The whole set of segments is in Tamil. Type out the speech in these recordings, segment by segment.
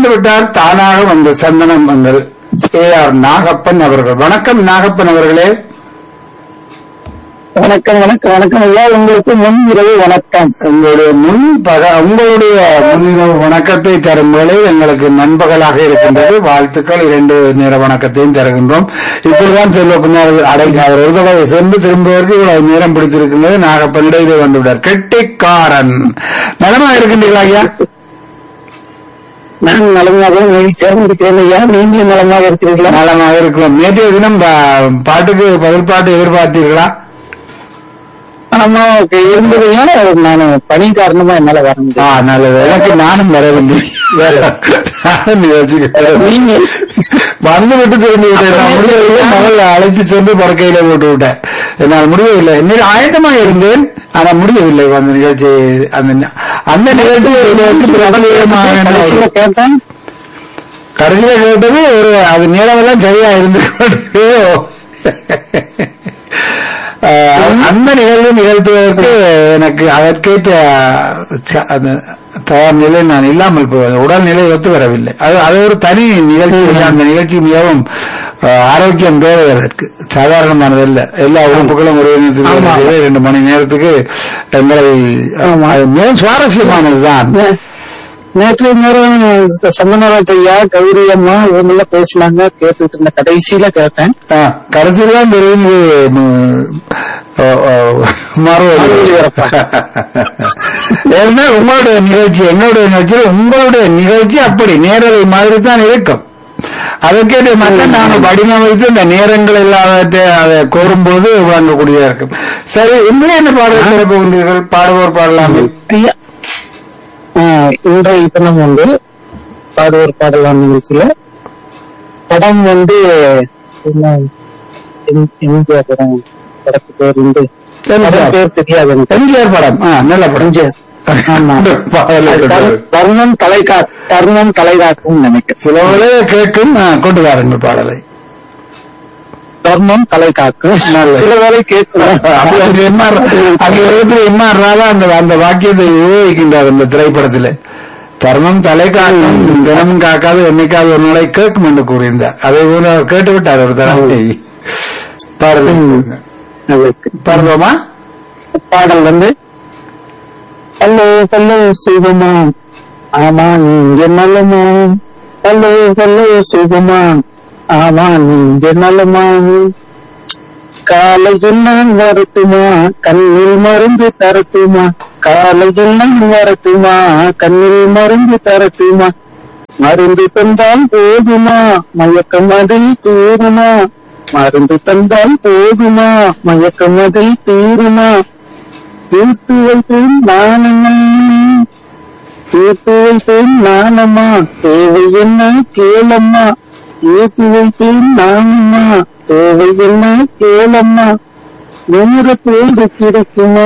வந்து விட்டார் தானாக வந்து சந்தனம் வந்தது ஏ ஆர் நாகப்பன் அவர்கள் வணக்கம் நாகப்பன் அவர்களே வணக்கம் வணக்கம் வணக்கம் ஐயா உங்களுக்கு முன் இரவு வணக்கம் உங்களுடைய முன் பக உங்களுடைய முன்னிரவு வணக்கத்தை தரும் வேளை எங்களுக்கு நண்பகலாக இருக்கின்றது வாழ்த்துக்கள் இரண்டு நேர வணக்கத்தையும் தருகின்றோம் இப்படிதான் செல்வகுமார் அடை அவர் ஒரு தடவை சென்று திரும்புவதற்கு இவ்வளவு நேரம் பிடித்திருக்கின்றது நாகப்பன் இடையிலே வந்துவிட்டார் கெட்டிக்காரன் நலமா இருக்கின்றீர்களா ஐயா நான் நலமாக மகிழ்ச்சியாக இருக்கிறேன் ஐயா நீங்களும் நலமாக இருக்கிறீர்களா நலமாக இருக்கிறோம் நேற்றைய தினம் பா- பாட்டுக்கு பதில் பாட்டு எதிர்பார்த்தீர்களா ஆமா ஓகே இருந்ததையா நான் பணி காரணமா என்னால வர ஆ முடியும் நல்லது எனக்கு நானும் வரவில்லை நானும் நிகழ்ச்சிக்கு வரவில்லை. நீங்க வந்து விட்டு திரும்பி விட்டேன் நான் முடியவில்லை மகள் அழைத்து சென்று படுக்கையில போட்டு விட்டேன் என்னால் முடியவில்லை இன்னும் ஆயத்தமாக இருந்தேன் ஆனா முடியவில்லை அந்த நிகழ்ச்சி அந்த நி- அந்த நிகழ்ச்சி எனக்கு பிரபலமாக கடைசியில கேட்டேன் கடைசியில கேட்டது ஒரு அது நேரமெல்லாம் சரியா இருந்து அஹ், அந்த நிகழ்வு நிகழ்த்துவதற்கு எனக்கு அதற்கேற்ற ச- அந்த தயார் நிலை நான் இல்லாமல் போவது உடல்நிலை ஒத்து வரவில்லை அது அது ஒரு தனி நிகழ்ச்சி இல்லை. அந்த நிகழ்ச்சி மிகவும் அஹ், ஆரோக்கியம் தேவை அதற்கு சாதாரணமானது இல்ல எல்லா உறுப்புகளும் ஒரே நேரத்தில் வேலை ஆமா. செய்து இரண்டு மணி நேரத்துக்கு எங்களை ஆமா. அது மிகவும் சுவாரஸ்யமானதுதான் நே- நேற்று நேரம் சந்தனராஜ் ஐயா கௌரி அம்மா இவங்க பேசினாங்க கேட்டுட்டு இருந்த கடைசியில கேட்டேன் கடைசியில் தான் தெரியுது மறுபடி ஏன்னா உங்களுடைய நிகழ்ச்சி எங்களுடைய நிகழ்ச்சி உங்களுடைய நிகழ்ச்சி அப்படி நேரலை மாதிரி தான் இருக்கும் அதற்கேற்ற மக்கள் நாங்கள் வடிவமைத்து இந்த நேரங்கள் இல்லாத அதை கோரும்போது வாங்கக்கூடியதா இருக்கும் சரி உண்மையா என்ன பாடல் சிறப்பு போகின்றீர்கள் பாடுவோர் பாடலாமே ஐயா ஆஹ், இன்றைய தினம் வந்து பாடுவோர் பாடலாம் நிகழ்ச்சியில படம் வந்து என்ன, எம்- எம்ஜிஆர் படம் படத்து பேர் வந்து படம் பேர் தெரியாது எனக்கு. எம்ஜிஆர் படம் ஆ, நல்ல படம் எம்ஜிஆர் ஆமா. பாடலை கொண்டு தர்- வாருங்கள். தர்மம் தலைகா தர்மம் தலைகாக்கும் நினைக்கிறேன் சில வேளை கேட்கும் ஆ, கொண்டு வாருங்கள் பாடலை தர்மம் தலைகாக்கும் நல்லது. சில வேலை கேட்கும் அப்படி அங்க எம்ஆர் அங்க இடத்துல எம்ஆர் ராதா அந்த அந்த வாக்கியத்தை உபயோகிக்கின்றார் அந்த திரைப்படத்திலே தர்மம் தலை காக்கும் தினமும் காக்காது என்னைக்காவது ஒரு நாளை கேட்கும் என்று கூறியிருந்தார் அதை போல அவர் கேட்டு விட்டார் ஒரு தடவை பாடலை நல்லது. பாடுவோமா பாடல் வந்து ஹலோ ஹலோ சிவமா ஆமா நீங்க நல்லமா ஹலோ ஹலோ சிவமா ஆமா நீங்க நல்லமா காலையில் நான் வரட்டுமா கண்ணில் மருந்து தரட்டுமா காலையில் நான் வரட்டுமா கண்ணில் மருந்து தரட்டுமா மருந்து தந்தால் போதுமா மயக்கம் அதில் தூருமா மருந்து தந்தால் போதுமா மயக்கம் அதில் தூருமா தீர்த்து வைப்பேன் நானம்மா தீர்த்து வைப்பேன் நானம்மா தேவை என்ன கேளம்மா தீர்த்து வைப்பேன் நானம்மா தேவை என்ன கேளம்மா நேரத்தோடு கிடைக்குமா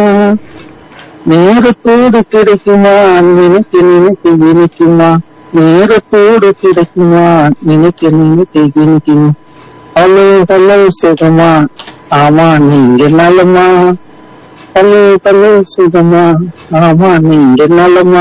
நேரத்தோடு கிடைக்குமா நினைக்க நினைக்க இனிக்குமா நேரத்தோடு கிடைக்குமா நினைக்க நினைக்க இனிக்குமா ஹலோ ஹலோ சுகமா ஆமா நீங்க நலமா ஹலோ ஹலோ சுகமா ஆமா நீங்க நலமா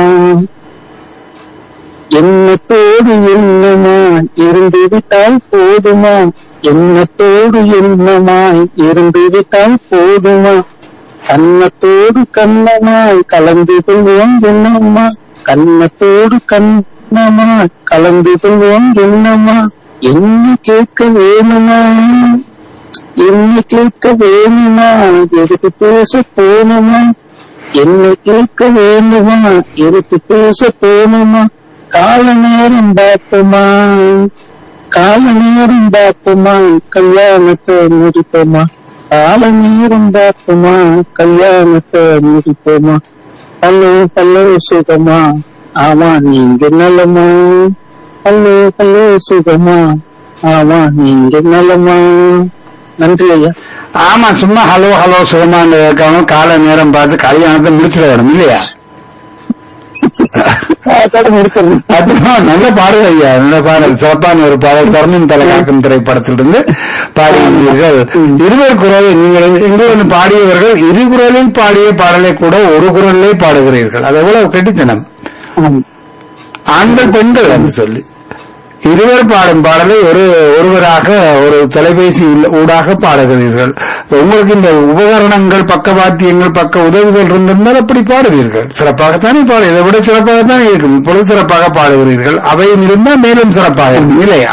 எண்ணத்தோடு என்னமா இருந்து விட்டால் போதுமா எண்ணத்தோடு என்னமாய் இருந்து விட்டால் போதுமா கண்ணத்தோடு கண்ணமாய் கலந்து கொள்வோம் என்னம்மா கண்ணத்தோடு கண்ணமாய் கலந்து கொள்வோம் என்னம்மா என்ன கேட்க வேணுமா என்ன கேட்க வேணுமா எதுக்கு பேச போகணுமா என்ன கேட்க வேண்டுமா எதுக்கு பேச போகணுமா கால நேரம் பார்ப்போமா கால நேரம் பார்ப்போமா கல்யாணத்தை முடிப்போமா கால நேரம் பார்ப்போமா கல்யாணத்தை முடிப்போமா ஹலோ ஹலோ சுகமா ஆமா நீங்க நலமா ஹலோ ஹலோ சுகமா ஆமா நீங்க நலமா நன்றி ஐயா ஆமா சும்மா ஹலோ ஹலோ சுகமான்னு கேட்காம கால நேரம் பார்த்து கல்யாணத்தை முடிச்சிட வேணும் இல்லையா அதோட முடிச்சிருந்தேன் அதுதான் நல்ல பாடல் ஐயா நல்ல பாடல் சிறப்பான ஒரு பாடல் தர்மம் தலைகாக்கும் திரைப்படத்திலிருந்து பாடியிருந்தீர்கள் இருவர் குரலை நீங்கள் எங்களுக்கு பாடியவர்கள் இரு குரலில் பாடிய பாடலை கூட ஒரு குரலிலே பாடுகிறீர்கள் அது எவ்வளவு கெட்டித்தனம் ஆமா. ஆண்கள் பெண்கள் என்று சொல்லி இருவர் பாடும் பாடலை ஒரு ஒருவராக ஒரு தொலைபேசி உள்ள- ஊடாக பாடுகிறீர்கள் உங்களுக்கு இந்த உபகரணங்கள் பக்கவாத்தியங்கள் பக்க உதவிகள் இருந்திருந்தால் அப்படி பாடுவீர்கள் சிறப்பாகத்தானே பாடு இதை விட சிறப்பாகத்தான் இருக்கும் இப்பொழுது சிறப்பாக பாடுகிறீர்கள் அவையும் இருந்தால் மேலும் சிறப்பாக இருக்கும் இல்லையா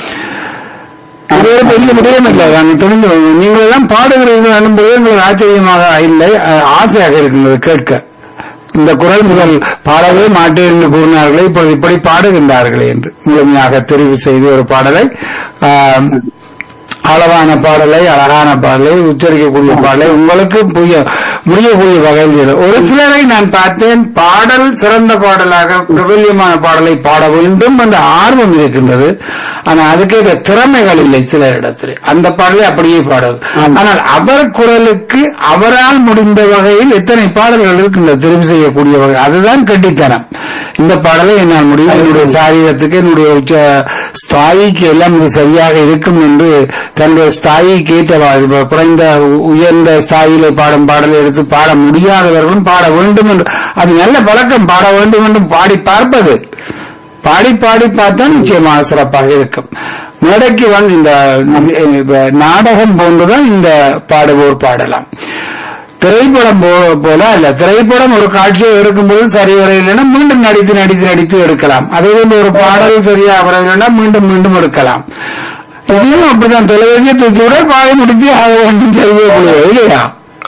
அது ஒரு பெரிய விடயம் இல்லை நாங்கள் தெரிந்து நீங்கள் எல்லாம் பாடுகிறீர்கள் என்பது எங்களுக்கு ஆச்சரியமாக இல்லை அஹ், ஆசையாக இருக்கின்றது கேட்க இந்த குரல் முதல் பாடவே மாட்டேன் என்று கூறினார்களே இப்பொழுது இப்படி பாடுகின்றார்களே என்று முழுமையாக தெரிவு செய்து ஒரு பாடலை ஆம், அளவான பாடலை அழகான பாடலை உச்சரிக்கக்கூடிய பாடலை உங்களுக்கு புரிய முடியக்கூடிய வகையில் செய்து. ஒரு சிலரை நான் பார்த்தேன் பாடல் சிறந்த பாடலாக பிரபல்யமான பாடலை பாட வேண்டும் என்ற ஆர்வம் இருக்கின்றது ஆனால் அதுக்கு திறமைகள் இல்லை சிலரிடத்தில் அந்த பாடலை அப்படியே பாடுவது ஆனால் அவர் குரலுக்கு அவரால் முடிந்த வகையில் எத்தனை பாடல்கள் இருக்கின்றது தெரிவு செய்யக்கூடிய வகை அதுதான் கெட்டித்தனம் இந்த பாடலை என்னால் முடியும் என்னுடைய சாரீரத்துக்கு என்னுடைய உச்ச ஸ்தாயிக்கு எல்லாம் இது சரியாக இருக்கும் என்று தன்னுடைய ஸ்தாயிக்கு ஏற்ற இப்ப குறைந்த உ- உயர்ந்த ஸ்தாயிலே பாடும் பாடலை எடுத்து பாட முடியாதவர்களும் பாட வேண்டும் என்று அது நல்ல பழக்கம் பாட வேண்டும் என்று பாடி பார்ப்பது பாடி பாடி பார்த்தா நிச்சயமாக சிறப்பாக இருக்கும் மேடைக்கு வந்து இந்த இந்த நாடகம் போன்றுதான் இந்த பாடுவோர் பாடலாம் திரைப்படம் போ- போல அல்ல திரைப்படம் ஒரு காட்சியை எடுக்கும்போது சரி வரவில்லைன்னா மீண்டும் நடித்து நடித்து நடித்து எடுக்கலாம் அதே போல ஒரு பாடல் சரியா வரவில்லைன்னா மீண்டும் மீண்டும் எடுக்கலாம் இதையும் அப்படிதான் தொலைபேசியை தூக்கி விட பாடி முடித்து ஆக வேண்டும் செய்யக்கூடியது இல்லையா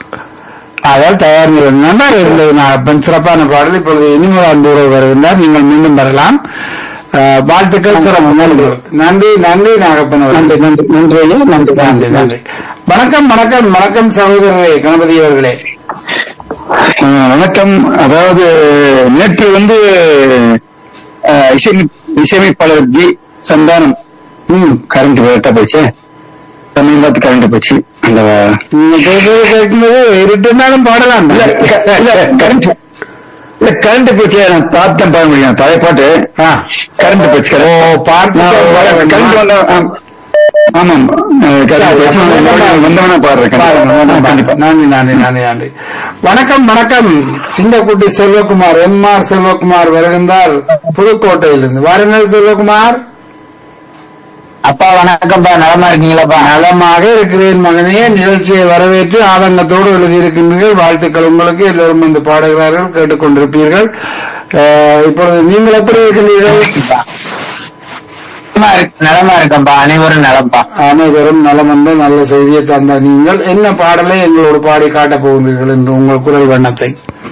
அதால் தயார் நிலை. நன்றாக இருந்தது நான் அப்ப சிறப்பான பாடல் இப்பொழுது இனிமுதான் தூரம் வருகின்றார் நீங்கள் மீண்டும் வரலாம் அஹ், வாழ்த்துக்கள் சிறப்பு நன்றி நன்றி நன்றி நாகப்பன் அவர்களே. நன்றி நன்றி நன்றி ஐயா நன்றி நன்றி நன்றி வணக்கம் வணக்கம் வணக்கம் சகோதரரே கணபதி அவர்களே ஆஹ் வணக்கம் அதாவது நேற்று வந்து ஆஹ் இசை இசையமைப்பாளர் ஜி சந்தானம் ம் கரண்ட் கரெக்டா போச்சு தமிழ் பார்த்து கரண்ட் போச்சு அந்த நீங்க பேசுறது கேட்கும்போது இருட்டுனாலும் பாடலாம் இல்ல கரண்ட் இல்ல கரண்ட் போச்சு நான் பார்த்தேன் பாட முடியும் பழைய பாட்டு ஆ. கரண்ட் போச்சு ஓ, பார்த்து கரண்ட் வந்தா ஆம். ஆமாம் ஆஹ் current போச்சு. நான் வந்தவனா பாடுறேன் பாருங்க, கண்டிப்பா. பாருங்க. கண்டிப்பா நன்றி நன்றி நன்றி நன்றி வணக்கம் வணக்கம் சிங்கக்குட்டி செல்வகுமார் எம் ஆர் செல்வகுமார் வருகின்றார் புதுக்கோட்டையிலிருந்து வாருங்கள் செல்வகுமார் அப்பா வணக்கம்ப்பா நலமா இருக்கீங்களாப்பா நலமாக இருக்கிறேன் மகனே நிகழ்ச்சியை வரவேற்று ஆதங்கத்தோடு எழுதியிருக்கின்றீர்கள் வாழ்த்துக்கள் உங்களுக்கு எல்லோரும் வந்து பாடுகிறார்கள் கேட்டுக்கொண்டிருப்பீர்கள் அஹ், இப்பொழுது நீங்கள் எப்படி இருக்கின்றீர்கள் நலமா இருக்கு- நலமா இருக்கேன்ப்பா அனைவரும் நலம்பா அனைவரும் நலம் என்ற நல்ல செய்தியை தந்த நீங்கள் என்ன பாடலை எங்களோடு பாடி காட்டப் போகின்றீர்கள் என்று உங்கள் குரல் வண்ணத்தை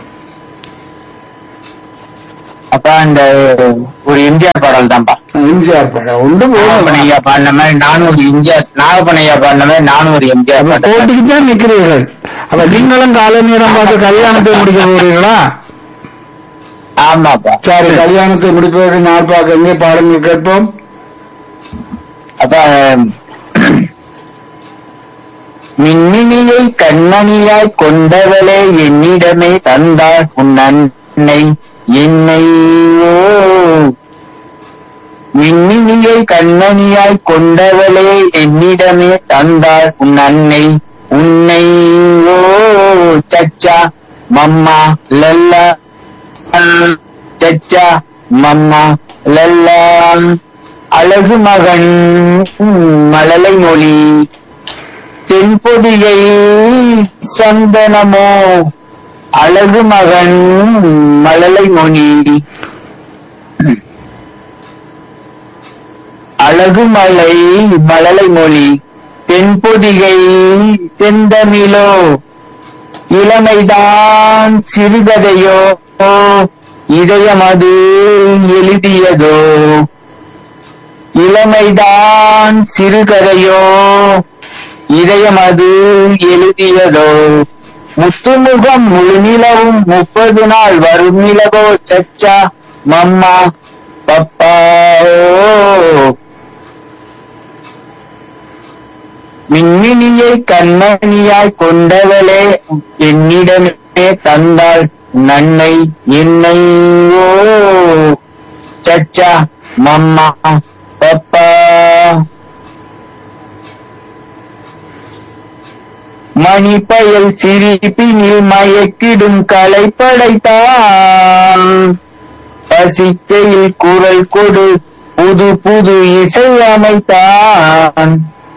அப்பா இந்த ஒரு எம்ஜிஆர் பாடல் தான்ப்பா எம்ஜிஆர் படம் உண்டு போதும் நாகப்பனையா பாடின மாதிரி நானும் ஒரு எம்ஜிஆர் நாகப்பனையா பாடின மாதிரி நானும் ஒரு எம்ஜிஆர் பாட்டை போட்டிக்கு தான் நிற்கிறீர்கள் அப்ப நீங்களும் காலை நேரம் பார்த்து கல்யாணத்தை முடிக்க போகிறீர்களா ஆமாப்பா சரி கல்யாணத்தை முடிப்பதற்கு நாள் பார்க்க எங்கே பாடங்கள் கேட்போம் அப்ப மின்மினியை கண்மணியாய் கொண்டவளே என்னிடமே தந்தாள் உன் அன்னை என்னை ஓ மின்மினியை கண்மணியாய் கொண்டவளே என்னிடமே தந்தாள் உன் அன்னை உன்னை ஓ சச்சா மம்மா லல்லா சச்சா மம்மா லல்லா அழகு மகன் மழலை மொழி தென்பொதிகை சந்தனமோ அழகு மகன் மழலை மொழி அழகு மலை மழலை மொழி தென்பொதிகை செந்தமிழோ இளமைதான் சிறுகதையோ இதயமது எழுதியதோ இளமைதான் சிறுகதையோ இதயமது எழுதியதோ முத்துமுகம் முழுநிலவும் முப்பது நாள் வரும் நிலவோ சச்சா மம்மா பப்பா ஓ மின்மினியை கண்மணியாய் கொண்டவளே என்னிடமே தந்தாள் நன்மை என்னை ஓ சச்சா மம்மா பப்பா மணிப்பயல் சிரிப்பினில் மயக்கிடும் கலை படைத்தான் பசிக்கையில் குரல் கொடு புது புது இசை அமைத்தான்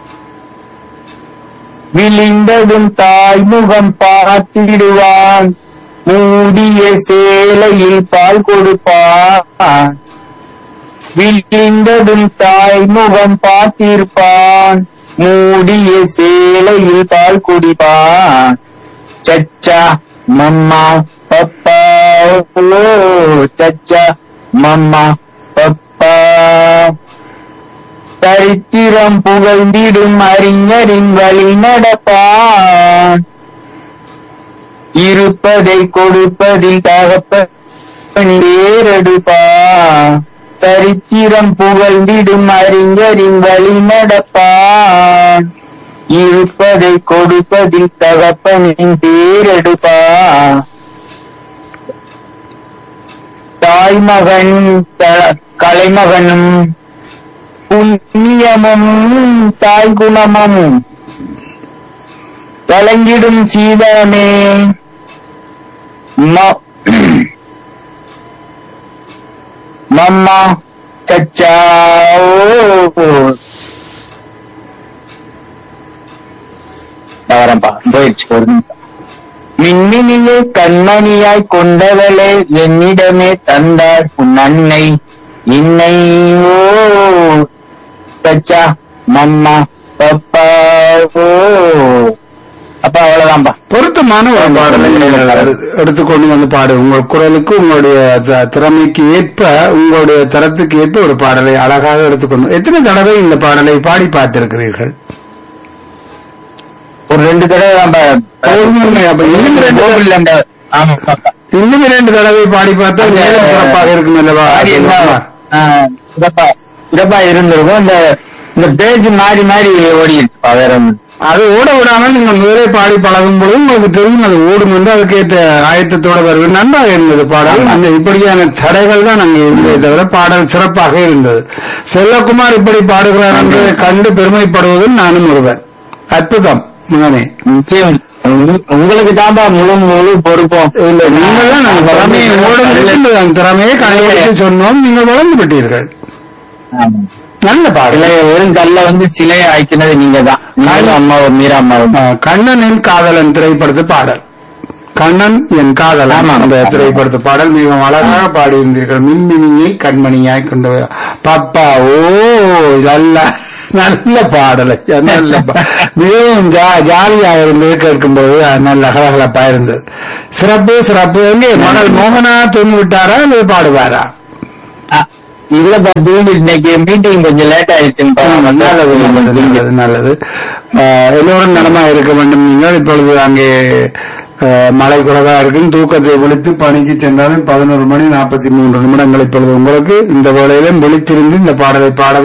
விழிந்ததும் தாய்முகம் பார்த்திடுவான் மூடிய சேலையில் பால் கொடுப்பான் விழிந்ததும் தாய்முகம் பார்த்திருப்பான் மூடிய சேலையில் பால் குடிப்பான் சச்சா மம்மா பப்பா ஓ சச்சா மம்மா பப்பா சரித்திரம் புகழ்ந்திடும் அறிஞரின் வழி நடப்பான் இருப்பதை கொடுப்பதில் தகப்பன் வேறெடுப்பான் சரித்திரம் புகழ்ந்திடும் அறிஞரின் வழி நடப்பான் இருப்பதை கொடுப்பதில் தகப்பனின் பேரெடுப்பான் தாய்மகன் த- கலைமகனும் புண்ணியமும் தாய் குணமும் வழங்கிடும் சீதனமே ம- மம்மா சச்சா ஓ. நான் வரேன்ப்பா போயிடுச்சு ஒரு நிமிஷம் மின்மினியை கண்மணியாய் கொண்டவளே என்னிடமே தந்தார் உன் அன்னை இன்னை ஓ சச்சா மம்மா பப்பா ஓ அப்பா அவ்வளவுதான்ப்பா பொருத்தமான ஒரு பாடலை நீங்கள் எடு- எடுத்துக்கொண்டு வந்து பாடு உங்கள் குரலுக்கு உங்களுடைய த- திறமைக்கு ஏற்ப உங்களுடைய தரத்துக்கு ஏற்ப ஒரு பாடலை அழகாக எடுத்துக்கொண்டு எத்தனை தடவை இந்த பாடலை பாடி பார்த்திருக்கிறீர்கள் ஒரு ரெண்டு தடவை தான்ப்பா உண்மை, அப்ப இன்னும் ரெண்டு தடவை- கோவில்ல அந்த ஆமா இன்னும் இரண்டு தடவை பாடி பார்த்தால் மேலும் சிறப்பாக இருக்கும் அல்லவா மாறி இருந்தா, ஆ, சிறப்பா சிறப்பா இருந்திருக்கும் இந்த இந்த பேஜ் மாறி மாறி ஓடிடுச்சுப்பா வேற ஒண்ணு அது ஓட விடாமல் நீங்கள் முதலே பாடி பழகும் பொழுது உங்களுக்கு தெரியும் அது ஓடும் என்று அதுக்கேற்ற ஆயத்தத்தோட வருவது நன்றாக இருந்தது பாடல் அந்த இப்படியான தடைகள் தான் அங்கே இருந்ததை தவிர பாடல் சிறப்பாக இருந்தது செல்லகுமார் இப்படி பாடுகிறார் என்பதை கண்டு பெருமைப்படுவதும் நானும் ஒருவன் அற்புதம் மகனே நிச்சயம் உங்க- உங்களுக்கு தான்ப்பா முழு முழு பொறுப்போம் இல்லை நீங்கள் தான் அந்த திறமையை ஓடும் இருக்கின்றது. அந்த திறமையை கடைபிடித்து சொன்னோம் நீங்கள் வளர்ந்து விட்டீர்கள் ஆமா. நல்ல பாடல் சிலைய வெறும் கல்ல வந்து சிலையை ஆக்கினது நீங்க தான் நானும் அம்மாவும் மீரா அம்மாவும் ஆ, கண்ணனின் காதலன் திரைப்படத்து பாடல் கண்ணன் என் காதலன் ஆமா. அந்த திரைப்படத்து பாடல் மிகவும் அழகாக பாடியிருந்தீர்கள் மின்மினியை கண்மணியாய் கொண்டு வா. பாப்பா ஓ நல்ல நல்ல பாடல் ஐயா, நல்ல பா- மிகவும் ஜா- ஜாலியாக இருந்தது கேட்கும்போது அது நல்ல கலகலப்பா இருந்தது சிறப்பு சிறப்பு எங்கே மகள் மோகனா தூங்கி விட்டாரா அல்லது பாடுவாரா இதுல பார்த்து இன்னைக்கு மீட்டிங் கொஞ்சம் லேட் ஆயிடுச்சுப்பா நல்லது நல்லது நல்லது நல்லது ஆஹ் எல்லோரும் நலமா இருக்க வேண்டும் நீங்கள் இப்பொழுது அங்கே ஆஹ் மழை குறைவா இருக்கும் தூக்கத்தை விழித்து பணிக்கு சென்றாலும் பதினோரு மணி நாற்பத்தி மூன்று நிமிடங்கள் இப்பொழுது உங்களுக்கு இந்த வேளையிலும் விழித்திருந்து இந்த பாடலை பாட